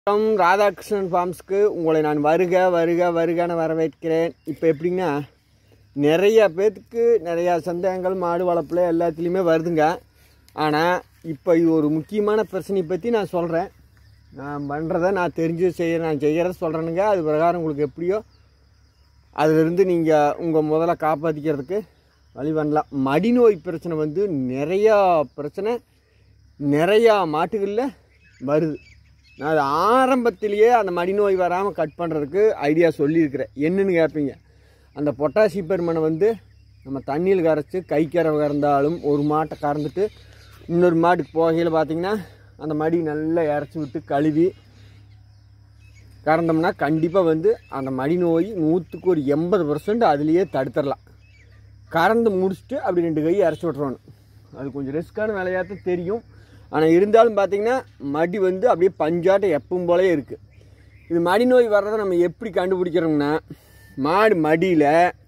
வணக்கம் ராதாகிருஷ்ணன் ஃபார்ம்ஸ்க்கு உங்களை நான் வருக வருக வருகன்னு வரவேற்கிறேன் இப்போ எப்படின்னா நிறைய பேர்த்துக்கு நிறையா சந்தேகங்கள் மாடு வளர்ப்பில் எல்லாத்துலேயுமே வருதுங்க ஆனால் இப்போ இது ஒரு முக்கியமான பிரச்சனையை பற்றி நான் சொல்கிறேன் நான் பண்ணுறத நான் தெரிஞ்சு செய்ய நான் செய்கிறத சொல்கிறேனுங்க அது பிரகாரம் உங்களுக்கு எப்படியோ அதிலிருந்து நீங்கள் உங்கள் முதல்ல காப்பாற்றிக்கிறதுக்கு வழி பண்ணலாம் மடிநோய் பிரச்சனை வந்து நிறையா பிரச்சனை நிறையா மாட்டுகளில் வருது நான் அது ஆரம்பத்திலேயே அந்த மடிநோய் வராமல் கட் பண்ணுறதுக்கு ஐடியா சொல்லியிருக்கிறேன் என்னன்னு கேட்பீங்க அந்த பொட்டாசி பெருமனை வந்து நம்ம தண்ணியில் கரைச்சி கை கரை கறந்தாலும் ஒரு மாட்டை கறந்துட்டு இன்னொரு மாட்டுக்கு போகையில் பார்த்தீங்கன்னா அந்த மடி நல்லா இறச்சி விட்டு கழுவி கறந்தோம்னா கண்டிப்பாக வந்து அந்த மடி நோய் நூற்றுக்கு ஒரு எண்பது பர்சன்ட் அதுலேயே தடுத்துடலாம் கறந்து முடிச்சுட்டு அப்படி ரெண்டு கை இறச்சி விட்றணும் அது கொஞ்சம் ரிஸ்க்கான வேலையாக தெரியும் ஆனால் இருந்தாலும் பார்த்தீங்கன்னா மடி வந்து அப்படியே பஞ்சாட்டம் எப்பவும் போலயே இருக்குது இது மடி நோய் வர்றதை நம்ம எப்படி கண்டுபிடிக்கிறோம்னா மாடு மடியில்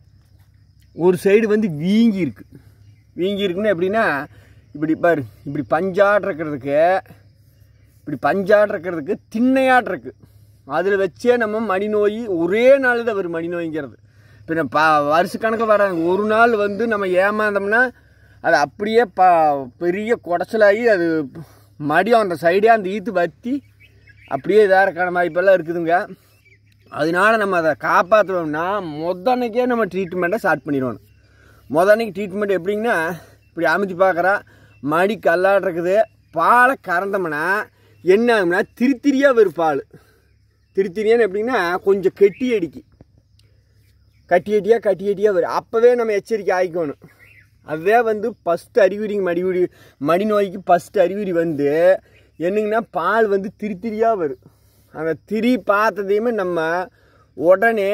ஒரு சைடு வந்து வீங்கி இருக்கு வீங்கி இருக்குன்னு எப்படின்னா இப்படி பாரு இப்படி பஞ்சாட் இருக்கிறதுக்கு இப்படி பஞ்சாட் இருக்கிறதுக்கு திண்ணையாட் இருக்கு அதில் வச்சே நம்ம மடி நோய் ஒரே நாள் தான் வரும் மடி நோய்ங்கிறது பின்ன ப வருஷக்கணக்கில் வராங்க ஒரு நாள் வந்து நம்ம ஏமாந்தோம்னா அது அப்படியே ப பெரிய குடைச்சலாகி அது மடியும் அந்த சைடே அந்த ஈத்து வத்தி அப்படியே இதாக இருக்கான வாய்ப்பெல்லாம் இருக்குதுங்க அதனால நம்ம அதை காப்பாற்றணும்னா மொதன்னைக்கே நம்ம ட்ரீட்மெண்ட்டை ஸ்டார்ட் பண்ணிடுவோம் மொதன்னைக்கு ட்ரீட்மெண்ட் எப்படிங்கன்னா இப்படி அமைச்சு பார்க்குறா மடி கல்லாட் இருக்குது பாலை கறந்தோம்னா என்ன ஆகும்னா திருத்திரியாக வரும் பால் திருத்திரியான்னு எப்படின்னா கொஞ்சம் கெட்டி அடிக்கி கட்டி கட்டியாக கட்டி கட்டியாக வரும் அப்போவே நம்ம எச்சரிக்கை ஆகிக்கணும் அதுவே வந்து ஃபஸ்ட்டு அறிகுறிங்க மடிகுடி மடி நோய்க்கு ஃபஸ்ட்டு அறிகுறி வந்து என்னங்கன்னா பால் வந்து திருத்திரியாக வரும் அந்த திரி பார்த்ததையுமே நம்ம உடனே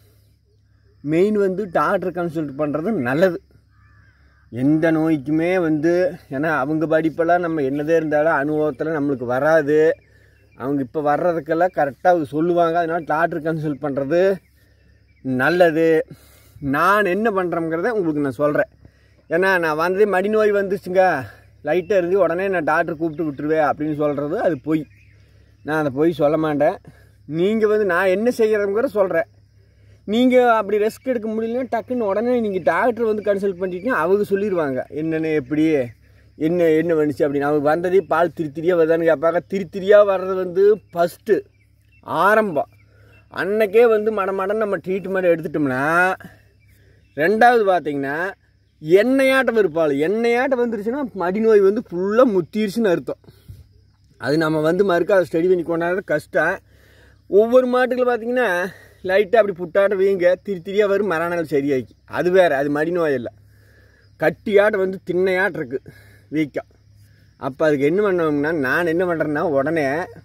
மெயின் வந்து டாக்டர் கன்சல்ட் பண்ணுறது நல்லது எந்த நோய்க்குமே வந்து ஏன்னா அவங்க படிப்பெல்லாம் நம்ம என்னதே இருந்தாலும் அனுபவத்தில் நம்மளுக்கு வராது அவங்க இப்போ வர்றதுக்கெல்லாம் கரெக்டாக அவங்க சொல்லுவாங்க அதனால் டாக்டர் கன்சல்ட் பண்ணுறது நல்லது நான் என்ன பண்ணுறேங்கிறத உங்களுக்கு நான் சொல்கிறேன் ஏன்னா நான் வந்ததே மடி நோய் வந்துச்சுங்க லைட்டாக இருந்து உடனே நான் டாக்டர் கூப்பிட்டு விட்டுருவேன் அப்படின்னு சொல்கிறது அது பொய் நான் அதை பொய் சொல்ல மாட்டேன் நீங்கள் வந்து நான் என்ன செய்கிறேங்கிற சொல்கிறேன் நீங்கள் அப்படி ரெஸ்க் எடுக்க முடியலன்னா டக்குன்னு உடனே நீங்கள் டாக்டர் வந்து கன்சல்ட் பண்ணிட்டீங்கன்னா அவங்க சொல்லிடுவாங்க என்னென்ன எப்படி என்ன என்ன வந்துச்சு அப்படின்னு அவங்க வந்ததே பால் திருத்திரியாக வருதான்னு கேட்பாங்க திருத்திரியாக வர்றது வந்து ஃபஸ்ட்டு ஆரம்பம் அன்னைக்கே வந்து மடமடன் நம்ம ட்ரீட்மெண்ட் எடுத்துட்டோம்னா ரெண்டாவது பார்த்தீங்கன்னா எண்ணெயாட்டம் இருப்பாள் எண்ணெயாட்டம் வந்துருச்சுன்னா மடிநோய் வந்து ஃபுல்லாக முத்திருச்சுன்னு அர்த்தம் அது நம்ம வந்து மறுக்க அதை ஸ்டடி பண்ணி கொண்டாடுறது கஷ்டம் ஒவ்வொரு மாட்டுக்குள்ள பார்த்தீங்கன்னா லைட்டாக அப்படி புட்டாட்ட வீங்க திரி திரியாக வரும் மறுநாள் சரியாக்கி அது வேறு அது மடிநோய் இல்லை கட்டியாட்டம் வந்து திண்ணையாட்டம் இருக்குது வீக்கம் அப்போ அதுக்கு என்ன பண்ணோம்னா நான் என்ன பண்ணுறேன்னா உடனே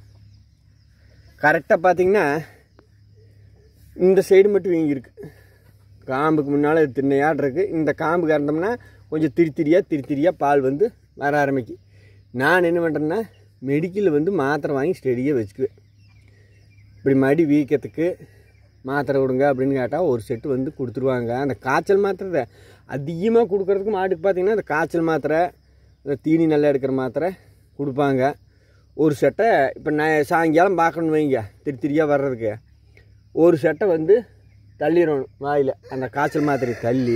கரெக்டாக பார்த்தீங்கன்னா இந்த சைடு மட்டும் வீங்கியிருக்கு காம்புக்கு முன்னால் இது திண்ணையாட் இருக்குது இந்த காம்பு கறந்தோம்னா கொஞ்சம் திருத்திரியாக திருத்திரியாக பால் வந்து வர ஆரம்பிக்கும் நான் என்ன பண்ணுறேன்னா மெடிக்கலில் வந்து மாத்திரை வாங்கி ஸ்டெடியாக வச்சுக்குவேன் இப்படி மடி வீக்கத்துக்கு மாத்திரை கொடுங்க அப்படின்னு கேட்டால் ஒரு செட்டு வந்து கொடுத்துருவாங்க அந்த காய்ச்சல் மாத்திரை அதிகமாக கொடுக்குறதுக்கு மாட்டுக்கு பார்த்தீங்கன்னா அந்த காய்ச்சல் மாத்திரை இந்த தீனி நல்லா எடுக்கிற மாத்திரை கொடுப்பாங்க ஒரு செட்டை இப்போ நான் சாயங்காலம் பார்க்கணும் வைங்க திரி திரியாக வர்றதுக்கு ஒரு செட்டை வந்து தள்ளிடணும் வாயில் அந்த காய்ச்சல் மாத்திரை தள்ளி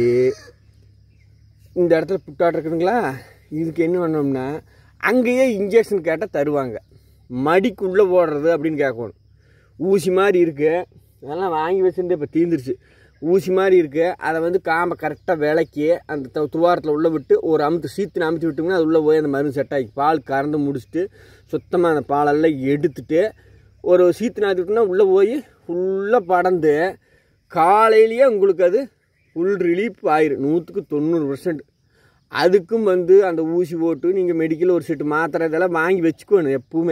இந்த இடத்துல புட்டாட்டு இருக்குதுங்களா இதுக்கு என்ன பண்ணோம்னா அங்கேயே இன்ஜெக்ஷன் கேட்டால் தருவாங்க மடிக்குள்ளே ஓடுறது அப்படின்னு கேட்கணும் ஊசி மாதிரி இருக்குது அதெல்லாம் வாங்கி வச்சுருந்து இப்போ தீந்துருச்சு ஊசி மாதிரி இருக்குது அதை வந்து காம்பை கரெக்டாக விளக்கி அந்த து- துவாரத்தில் உள்ளே விட்டு ஒரு அமுத்து சீத்துன்னு அமுத்தி விட்டோம்னா அது உள்ளே போய் அந்த மருந்து செட் ஆகி பால் கறந்து முடிச்சுட்டு சுத்தமாக அந்த பாலெல்லாம் எடுத்துட்டு ஒரு சீத்து நாத்தி விட்டோம்னா உள்ளே போய் ஃபுல்லாக படந்து காலையிலேயே உங்களுக்கு அது ஃபுல் ரிலீஃப் ஆயிரும் நூற்றுக்கு தொண்ணூறு பர்சன்ட் அதுக்கும் வந்து அந்த ஊசி போட்டு நீங்கள் மெடிக்கல் ஒரு செட்டு மாத்திரை இதெல்லாம் வாங்கி வச்சுக்கணும் எப்பவுமே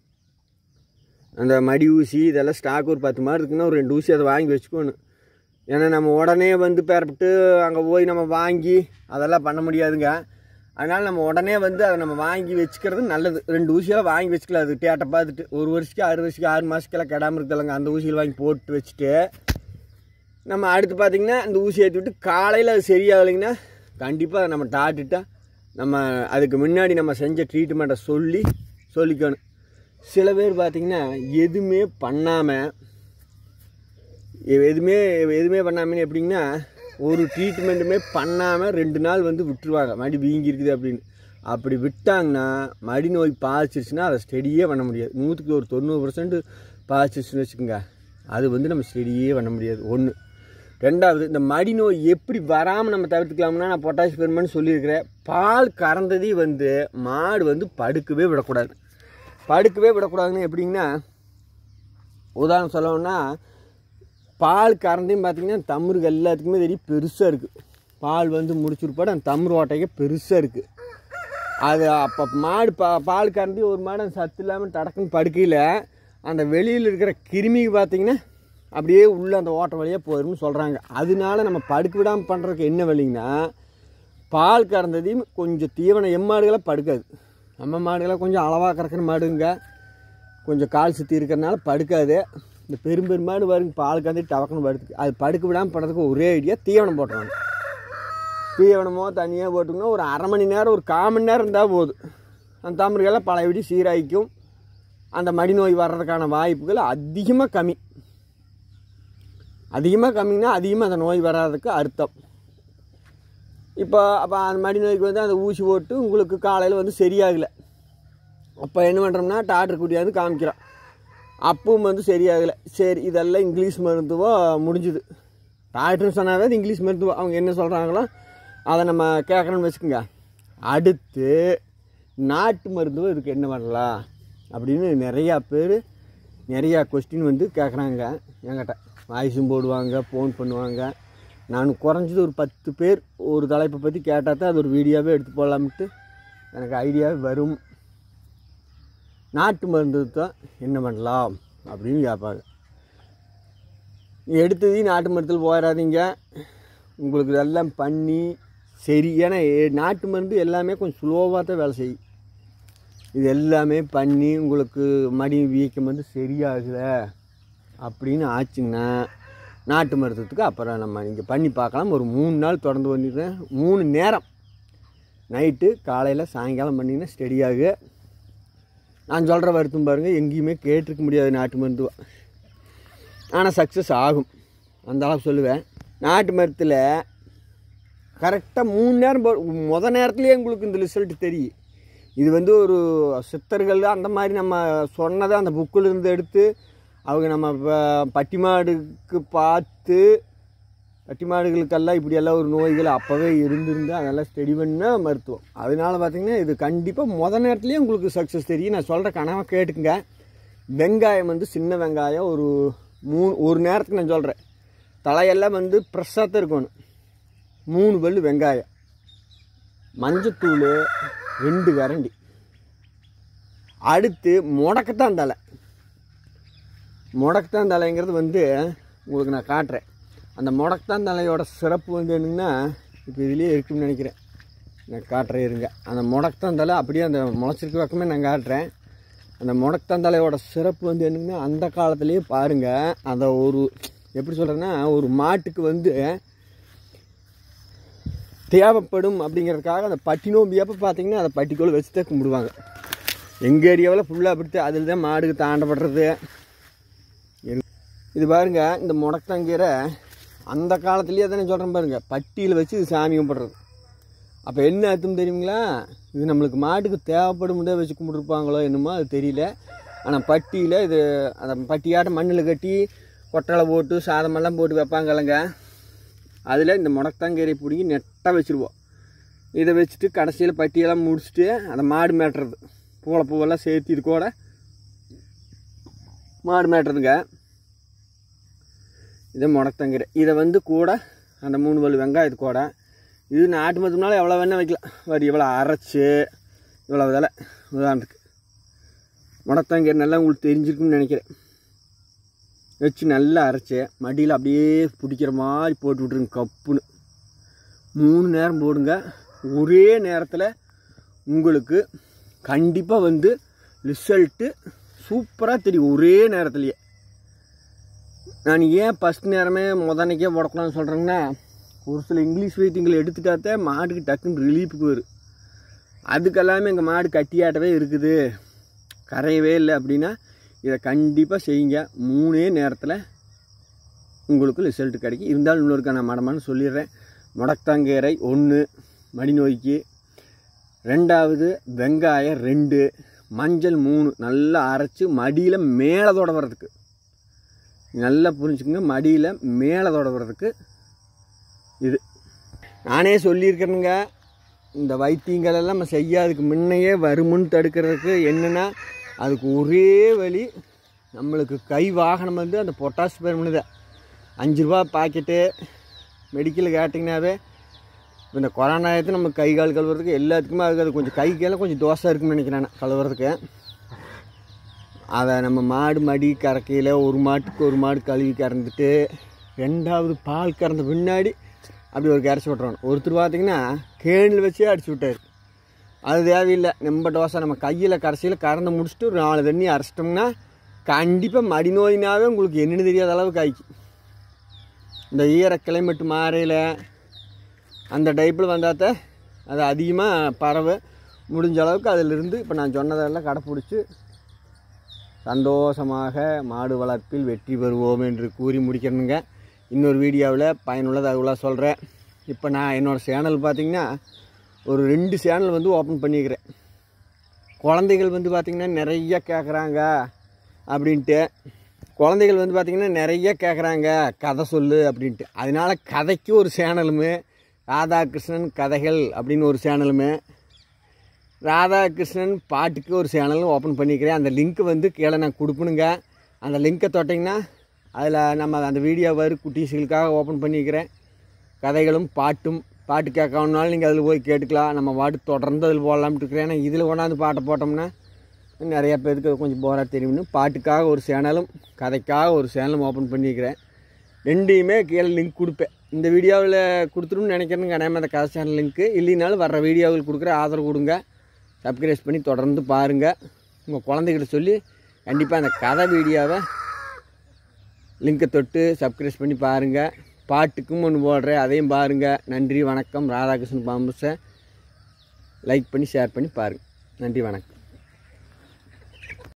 அந்த மடி ஊசி இதெல்லாம் ஸ்டாக் ஒரு பத்து மாதிரி இருக்குன்னா ஒரு ரெண்டு ஊசி அதை வாங்கி வச்சுக்கணும் ஏன்னா நம்ம உடனே வந்து பெறப்பட்டு அங்கே போய் நம்ம வாங்கி அதெல்லாம் பண்ண முடியாதுங்க அதனால் நம்ம உடனே வந்து அதை நம்ம வாங்கி வச்சுக்கிறது நல்லது ரெண்டு ஊசியெல்லாம் வாங்கி வச்சுக்கலாம் அது டேட்டை பார்த்துட்டு ஒரு வருஷத்துக்கு ஆறு வருஷத்துக்கு ஆறு மாதத்துக்கெல்லாம் கெடாமல் இருக்குதுல்லங்க அந்த ஊசியில் வாங்கி போட்டு வச்சுட்டு நம்ம அடுத்து பார்த்திங்கன்னா அந்த ஊசி ஏற்றி விட்டு காலையில் அது சரியாகலைங்கன்னா கண்டிப்பாக நம்ம டாட்டுட்டா நம்ம அதுக்கு முன்னாடி நம்ம செஞ்ச ட்ரீட்மெண்ட்டை சொல்லி சொல்லிக்கணும் சில பேர் பார்த்தீங்கன்னா எதுவுமே பண்ணாமல் எதுவுமே எதுவுமே பண்ணாமல் எப்படிங்கன்னா ஒரு ட்ரீட்மெண்ட்டுமே பண்ணாமல் ரெண்டு நாள் வந்து விட்டுருவாங்க மடி வீங்கி இருக்குது அப்படின்னு அப்படி விட்டாங்கன்னா மடி நோய் பாதிச்சிருச்சுன்னா அதை ஸ்டெடியே பண்ண முடியாது நூற்றுக்கு ஒரு தொண்ணூறு பர்சன்ட் பாதிச்சிருச்சுன்னு வச்சுக்கோங்க அது வந்து நம்ம ஸ்டெடியே பண்ண முடியாது ஒன்று ரெண்டாவது இந்த மடி நோய் எப்படி வராமல் நம்ம தவிர்த்துக்கலாம்னா நான் பொட்டாசி பெருமான்னு சொல்லியிருக்கிறேன் பால் கறந்ததே வந்து மாடு வந்து படுக்கவே விடக்கூடாது படுக்கவே விடக்கூடாதுன்னு எப்படிங்கன்னா உதாரணம் சொல்லணும்னா பால் கறந்தையும் பார்த்தீங்கன்னா தம்ருக்கு எல்லாத்துக்குமே தெரியும் பெருசாக இருக்குது பால் வந்து முடிச்சிருப்பாடு அந்த தம்ரு ஓட்டைக்கு பெருசாக இருக்குது அது அப்போ மாடு பா பால் கறந்து ஒரு மாடு அந்த சத்து இல்லாமல் டடக்குன்னு படுக்கையில் அந்த வெளியில் இருக்கிற கிருமிக்கு பார்த்தீங்கன்னா அப்படியே உள்ளே அந்த ஓட்டை வழியாக போயிடும்னு சொல்கிறாங்க அதனால நம்ம படுக்க விடாமல் பண்ணுறதுக்கு என்ன வழிங்கன்னா பால் கறந்ததையும் கொஞ்சம் தீவனம் எம்மாடுகளாக படுக்காது நம்ம மாடுகளாக கொஞ்சம் அளவாக கறக்கிற மாடுங்க கொஞ்சம் கால் சுற்றி இருக்கிறனால படுக்காது இந்த பெரும் பெருமாடு வருங்க பால் கறந்து டவக்கணும் படுத்துக்கு அது படுக்க விடாமல் படுறதுக்கு ஒரே ஐடியா தீவனம் போட்டுருவாங்க தீவனமோ தனியாக போட்டுங்கன்னா ஒரு அரை மணி நேரம் ஒரு கால் மணி நேரம் இருந்தால் போதும் அந்த தாமரைகள்லாம் பழையபடி சீராய்க்கும் அந்த மடி நோய் வர்றதுக்கான வாய்ப்புகள் அதிகமாக கம்மி அதிகமாக கம்மின்னா அதிகமாக அந்த நோய் வராததுக்கு அர்த்தம் இப்போ அப்போ அந்த மடி நோய்க்கு வந்து அந்த ஊசி போட்டு உங்களுக்கு காலையில் வந்து சரியாகலை அப்போ என்ன பண்ணுறோம்னா டாக்டர் கூட்டியாந்து காமிக்கிறோம் அப்பவும் வந்து சரியாகலை சரி இதெல்லாம் இங்கிலீஷ் மருத்துவோ முடிஞ்சுது டாக்டர் சொன்னாவே அது இங்கிலீஷ் மருத்துவம் அவங்க என்ன சொல்கிறாங்களோ அதை நம்ம கேட்குறோன்னு வச்சுக்கோங்க அடுத்து நாட்டு மருத்துவம் இதுக்கு என்ன பண்ணலாம் அப்படின்னு நிறையா பேர் நிறையா கொஸ்டின் வந்து கேட்குறாங்க என்கிட்ட வாய்ஸும் போடுவாங்க ஃபோன் பண்ணுவாங்க நான் குறைஞ்சது ஒரு பத்து பேர் ஒரு தலைப்பை பற்றி கேட்டால் தான் அது ஒரு வீடியோவே எடுத்து போடலாம்ட்டு எனக்கு ஐடியாவே வரும் நாட்டு மருந்து தான் என்ன பண்ணலாம் அப்படின்னு கேட்பாங்க எடுத்ததையும் நாட்டு மருத்துவத்தில் போயிடாதீங்க உங்களுக்கு எல்லாம் பண்ணி சரி ஏன்னா எ- நாட்டு மருந்து எல்லாமே கொஞ்சம் ஸ்லோவாக தான் வேலை செய்யும் இது எல்லாமே பண்ணி உங்களுக்கு மடி வீக்கம் வந்து சரியாகல அப்படின்னு ஆச்சுங்கன்னா நாட்டு மருத்துவத்துக்கு அப்புறம் நம்ம நீங்கள் பண்ணி பார்க்கலாம் ஒரு மூணு நாள் தொடர்ந்து பண்ணிடுறேன் மூணு நேரம் நைட்டு காலையில் சாயங்காலம் பண்ணிங்கன்னா ஸ்டெடியாக நான் சொல்கிற வருத்தம் பாருங்கள் எங்கேயுமே கேட்டிருக்க முடியாது நாட்டு மருத்துவம் ஆனால் சக்ஸஸ் ஆகும் அந்த அளவு சொல்லுவேன் நாட்டு மருத்தில் கரெக்டாக மூணு நேரம் போ முத நேரத்துலேயே உங்களுக்கு இந்த ரிசல்ட் தெரியும் இது வந்து ஒரு சித்தர்கள் அந்த மாதிரி நம்ம சொன்னதை அந்த புக்கில் இருந்து எடுத்து அவங்க நம்ம ப- பட்டி மாடுக்கு பார்த்து பட்டி மாடுகளுக்கெல்லாம் இப்படியெல்லாம் ஒரு நோய்கள் அப்போவே இருந்திருந்து அதெல்லாம் ஸ்டடி பண்ண மருத்துவம் அதனால பார்த்தீங்கன்னா இது கண்டிப்பாக முத நேரத்துலேயே உங்களுக்கு சக்ஸஸ் தெரியும் நான் சொல்கிற கனவை கேட்டுக்குங்க வெங்காயம் வந்து சின்ன வெங்காயம் ஒரு மூணு ஒரு நேரத்துக்கு நான் சொல்கிறேன் தலையெல்லாம் வந்து ஃப்ரெஷ்ஷாக தான் இருக்கணும் மூணு பல்லு வெங்காயம் மஞ்சத்தூள் ரெண்டு கரண்டி அடுத்து முடக்கத்தான் தலை முடக்கத்தான் தலைங்கிறது வந்து உங்களுக்கு நான் காட்டுறேன் அந்த முடக்கத்தான் தலையோட சிறப்பு வந்து என்னன்னா இப்போ இதுலேயே இருக்குன்னு நினைக்கிறேன் நான் காட்டுறேன் இருங்க அந்த முடக்கத்தான் தலை அப்படியே அந்த முளைச்சிருக்க பக்கமே நான் காட்டுறேன் அந்த முடக்கத்தான் தலையோட சிறப்பு வந்து என்னன்னா அந்த காலத்துலேயே பாருங்கள் அந்த ஒரு எப்படி சொல்கிறேன்னா ஒரு மாட்டுக்கு வந்து தேவைப்படும் அப்படிங்கிறதுக்காக அந்த பட்டி நோம்பி அப்போ பார்த்தீங்கன்னா அதை பட்டிக்குள்ளே வச்சு தான் கும்பிடுவாங்க எங்கள் ஏரியாவில் ஃபுல்லாக அப்படித்து அதில் தான் மாடுக்கு தாண்டப்படுறது எங்க- இது பாருங்க இந்த முடக்கங்கீரை அந்த காலத்துலேயே தானே சொல்கிறேன் பாருங்க பட்டியில் வச்சு இது சாமி கும்பிட்றது அப்போ என்ன அர்த்தம் தெரியுங்களா இது நம்மளுக்கு மாட்டுக்கு தேவைப்படும் தான் வச்சு கும்பிட்டுருப்பாங்களோ என்னமோ அது தெரியல ஆனால் பட்டியில் இது அந்த பட்டியாட்டம் மண்ணில் கட்டி கொட்டலை போட்டு சாதமெல்லாம் போட்டு வைப்பாங்கல்லங்க அதில் இந்த முடக்கத்தாங்கீரை பிடிங்கி நெட்டாக வச்சுருவோம் இதை வச்சுட்டு கடைசியில் பட்டியெல்லாம் முடிச்சுட்டு அந்த மாடு மேட்டுறது பூளை பூவெல்லாம் சேர்த்து இது கூட மாடு மேட்டுறதுங்க இதை முடக்கத்தங்கீரை இதை வந்து கூட அந்த மூணு பல் வெங்காயத்து கூட இது நாட்டு மருத்துவனால எவ்வளோ வேணால் வைக்கலாம் வரி இவ்வளோ அரைச்சி இவ்வளோ விலை உதாரணத்துக்கு முடக்கத்தங்கீரை நல்லா உங்களுக்கு தெரிஞ்சிருக்கும்னு நினைக்கிறேன் வச்சு நல்லா அரைச்சி மடியில் அப்படியே பிடிக்கிற மாதிரி போட்டு விட்ருங்க கப்புன்னு மூணு நேரம் போடுங்க ஒரே நேரத்தில் உங்களுக்கு கண்டிப்பாக வந்து ரிசல்ட்டு சூப்பராக தெரியும் ஒரே நேரத்துலையே நான் ஏன் ஃபஸ்ட் நேரமே முதன்னைக்கே போடக்கூடாதுன்னு சொல்கிறேங்கன்னா ஒரு சில இங்கிலீஷ் வைத்தியங்களை எடுத்துட்டாத்தே மாட்டுக்கு டக்குன்னு ரிலீஃபுக்கு வரும் அதுக்கெல்லாமே எங்கள் மாடு கட்டியாட்டவே இருக்குது கரையவே இல்லை அப்படின்னா இதை கண்டிப்பாக செய்யுங்க மூணே நேரத்தில் உங்களுக்கு ரிசல்ட் கிடைக்கும் இருந்தாலும் இன்னொருக்கா நான் மடமான்னு சொல்லிடுறேன் முடக்கத்தாங்கீரை ஒன்று மடிநோய்க்கு ரெண்டாவது வெங்காயம் ரெண்டு மஞ்சள் மூணு நல்லா அரைச்சி மடியில் மேலே தொடவுறதுக்கு நல்லா புரிஞ்சுக்கோங்க மடியில் மேலே தொடவுறதுக்கு இது நானே சொல்லியிருக்கிறேனுங்க இந்த வைத்தியங்கள் எல்லாம் நம்ம செய்யாததுக்கு முன்னையே வருமுன் தடுக்கிறதுக்கு என்னென்னா அதுக்கு ஒரே வழி நம்மளுக்கு கை வாகனம் வந்து அந்த பொட்டாஸ் பெருமனு அஞ்சு ரூபா பாக்கெட்டு மெடிக்கல் கேட்டிங்கனாவே இப்போ இந்த கொரோனா ஆயத்து நம்ம கை கால் கழுவுறதுக்கு எல்லாத்துக்குமே அதுக்கு அது கொஞ்சம் கை கையில் கொஞ்சம் தோசை இருக்குன்னு நினைக்கிறேன் நான் கழுவுறதுக்கு அதை நம்ம மாடு மடி கறக்கையில் ஒரு மாட்டுக்கு ஒரு மாடு கழுவி கறந்துட்டு ரெண்டாவது பால் கறந்த பின்னாடி அப்படி ஒரு கரைச்சி விட்றோம் ஒருத்தர் பார்த்தீங்கன்னா கேணில் வச்சே அடிச்சு விட்டார் அது தேவையில்லை நம்ம டோசை நம்ம கையில் கரைசியில் கறந்து முடிச்சுட்டு ஒரு நாலு தண்ணி அரைச்சிட்டோம்னா கண்டிப்பாக மடி நோயினாவே உங்களுக்கு என்னென்னு தெரியாத அளவுக்கு ஆயிக்கு இந்த ஈர கிளைமேட்டு மாறையில் அந்த டைப்பில் வந்தாத்த அது அதிகமாக பறவை முடிஞ்ச அளவுக்கு அதிலிருந்து இப்போ நான் சொன்னதெல்லாம் கடைப்பிடிச்சி சந்தோஷமாக மாடு வளர்ப்பில் வெற்றி பெறுவோம் என்று கூறி முடிக்கணுங்க இன்னொரு வீடியோவில் பயனுள்ள தகவலாக சொல்கிறேன் இப்போ நான் என்னோடய சேனல் பார்த்திங்கன்னா ஒரு ரெண்டு சேனல் வந்து ஓப்பன் பண்ணிக்கிறேன் குழந்தைகள் வந்து பார்த்திங்கன்னா நிறைய கேட்குறாங்க அப்படின்ட்டு குழந்தைகள் வந்து பார்த்திங்கன்னா நிறைய கேட்குறாங்க கதை சொல்லு அப்படின்ட்டு அதனால கதைக்கு ஒரு சேனலுமே ராதாகிருஷ்ணன் கதைகள் அப்படின்னு ஒரு சேனலுமே ராதாகிருஷ்ணன் பாட்டுக்கு ஒரு சேனலும் ஓப்பன் பண்ணிக்கிறேன் அந்த லிங்க் வந்து கீழே நான் கொடுக்கணுங்க அந்த லிங்க்கை தொட்டிங்கன்னா அதில் நம்ம அந்த வீடியோ வரும் குட்டீஸுகளுக்காக ஓப்பன் பண்ணிக்கிறேன் கதைகளும் பாட்டும் பாட்டு கேட்கணுனாலும் நீங்கள் அதில் போய் கேட்டுக்கலாம் நம்ம பாட்டு தொடர்ந்து அதில் போடலாம்னு இருக்கிறேன் ஏன்னா இதில் கொண்டாந்து பாட்டை போட்டோம்னா நிறைய பேருக்கு அது கொஞ்சம் போராக தெரியும்னு பாட்டுக்காக ஒரு சேனலும் கதைக்காக ஒரு சேனலும் ஓப்பன் பண்ணிக்கிறேன் ரெண்டையுமே கீழே லிங்க் கொடுப்பேன் இந்த வீடியோவில் கொடுத்துருன்னு நினைக்கிறேங்க அனைமே அந்த கதை சேனல் லிங்க்கு இல்லைனாலும் வர்ற வீடியோவில் கொடுக்குற ஆதரவு கொடுங்க சப்ஸ்கிரைப் பண்ணி தொடர்ந்து பாருங்கள் உங்கள் குழந்தைகிட்ட சொல்லி கண்டிப்பாக அந்த கதை வீடியோவை லிங்கை தொட்டு சப்ஸ்கிரைப் பண்ணி பாருங்கள் பாட்டுக்கும் ஒன்று போடுறேன் அதையும் பாருங்கள் நன்றி வணக்கம் ராதாகிருஷ்ணன் பாம்புஸை லைக் பண்ணி ஷேர் பண்ணி பாருங்கள் நன்றி வணக்கம்